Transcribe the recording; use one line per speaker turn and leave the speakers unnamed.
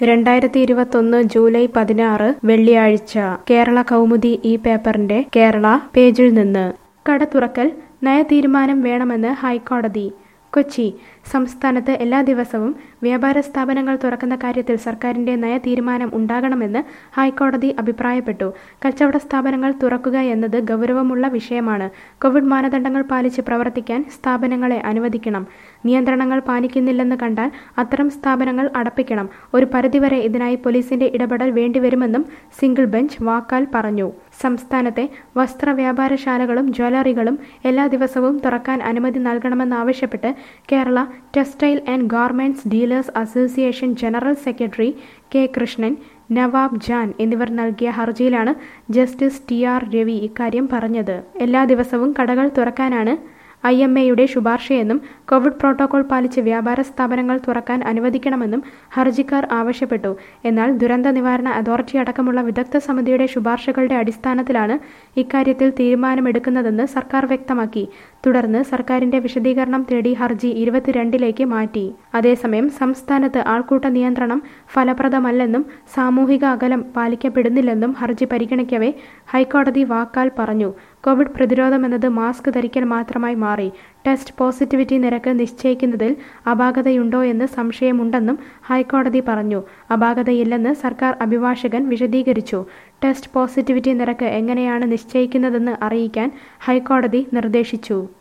രണ്ടായിരത്തി ഇരുപത്തൊന്ന് ജൂലൈ പതിനാറ് വെള്ളിയാഴ്ച കേരള കൗമുദി ഈ പേപ്പറിന്റെ കേരള പേജിൽ നിന്ന് കട തുറക്കൽ നയതീരുമാനം വേണമെന്ന് ഹൈക്കോടതി കൊച്ചി സംസ്ഥാനത്ത് എല്ലാ ദിവസവും വ്യാപാര സ്ഥാപനങ്ങൾ തുറക്കുന്ന കാര്യത്തിൽ സർക്കാരിന്റെ നയതീരുമാനം ഉണ്ടാകണമെന്ന് ഹൈക്കോടതി അഭിപ്രായപ്പെട്ടു കച്ചവട സ്ഥാപനങ്ങൾ തുറക്കുക എന്നത് ഗൗരവമുള്ള വിഷയമാണ് കോവിഡ് മാനദണ്ഡങ്ങൾ പാലിച്ച് പ്രവർത്തിക്കാൻ സ്ഥാപനങ്ങളെ അനുവദിക്കണം നിയന്ത്രണങ്ങൾ പാലിക്കുന്നില്ലെന്ന് കണ്ടാൽ അത്തരം സ്ഥാപനങ്ങൾ അടപ്പിക്കണം ഒരു പരിധിവരെ ഇതിനായി പോലീസിന്റെ ഇടപെടൽ വേണ്ടിവരുമെന്നും സിംഗിൾ ബെഞ്ച് വാക്കാൽ പറഞ്ഞു സംസ്ഥാനത്തെ വസ്ത്ര വ്യാപാരശാലകളും ജ്വല്ലറികളും എല്ലാ ദിവസവും തുറക്കാൻ അനുമതി നൽകണമെന്നാവശ്യപ്പെട്ട് Kerala textile and garments dealers association general secretary K Krishnan Nawab Jan എന്നിവർ നൽകിയ ഹർജിയിലാണ് ജസ്റ്റിസ് ടി ആർ രവി ഇക്കാര്യം പറഞ്ഞത് എല്ലാ ദിവസവും കടകൾ തുറക്കാനാണ് ഐ എം എയുടെ ശുപാർശയെന്നും കോവിഡ് പ്രോട്ടോകോൾ പാലിച്ച് വ്യാപാര സ്ഥാപനങ്ങൾ തുറക്കാൻ അനുവദിക്കണമെന്നും ഹർജിക്കാർ ആവശ്യപ്പെട്ടു എന്നാൽ ദുരന്ത നിവാരണ അതോറിറ്റി അടക്കമുള്ള വിദഗ്ധ സമിതിയുടെ ശുപാർശകളുടെ അടിസ്ഥാനത്തിലാണ് ഇക്കാര്യത്തിൽ തീരുമാനമെടുക്കുന്നതെന്ന് സർക്കാർ വ്യക്തമാക്കി തുടർന്ന് സർക്കാരിന്റെ വിശദീകരണം തേടി ഹർജി ഇരുപത്തിരണ്ടിലേക്ക് മാറ്റി അതേസമയം സംസ്ഥാനത്ത് ആൾക്കൂട്ട നിയന്ത്രണം ഫലപ്രദമല്ലെന്നും സാമൂഹിക അകലം പാലിക്കപ്പെടുന്നില്ലെന്നും ഹർജി പരിഗണിക്കവേ ഹൈക്കോടതി വാക്കാൽ പറഞ്ഞു കോവിഡ് പ്രതിരോധം എന്നത് മാസ്ക് ധരിക്കൽ മാത്രമായി മാറി ടെസ്റ്റ് പോസിറ്റിവിറ്റി നിരക്ക് നിശ്ചയിക്കുന്നതിൽ അപാകതയുണ്ടോ എന്ന് സംശയമുണ്ടെന്നും ഹൈക്കോടതി പറഞ്ഞു അപാകതയില്ലെന്ന് സർക്കാർ അഭിഭാഷകൻ വിശദീകരിച്ചു ടെസ്റ്റ് പോസിറ്റിവിറ്റി നിരക്ക് എങ്ങനെയാണ് നിശ്ചയിക്കുന്നതെന്ന് അറിയിക്കാൻ ഹൈക്കോടതി നിർദ്ദേശിച്ചു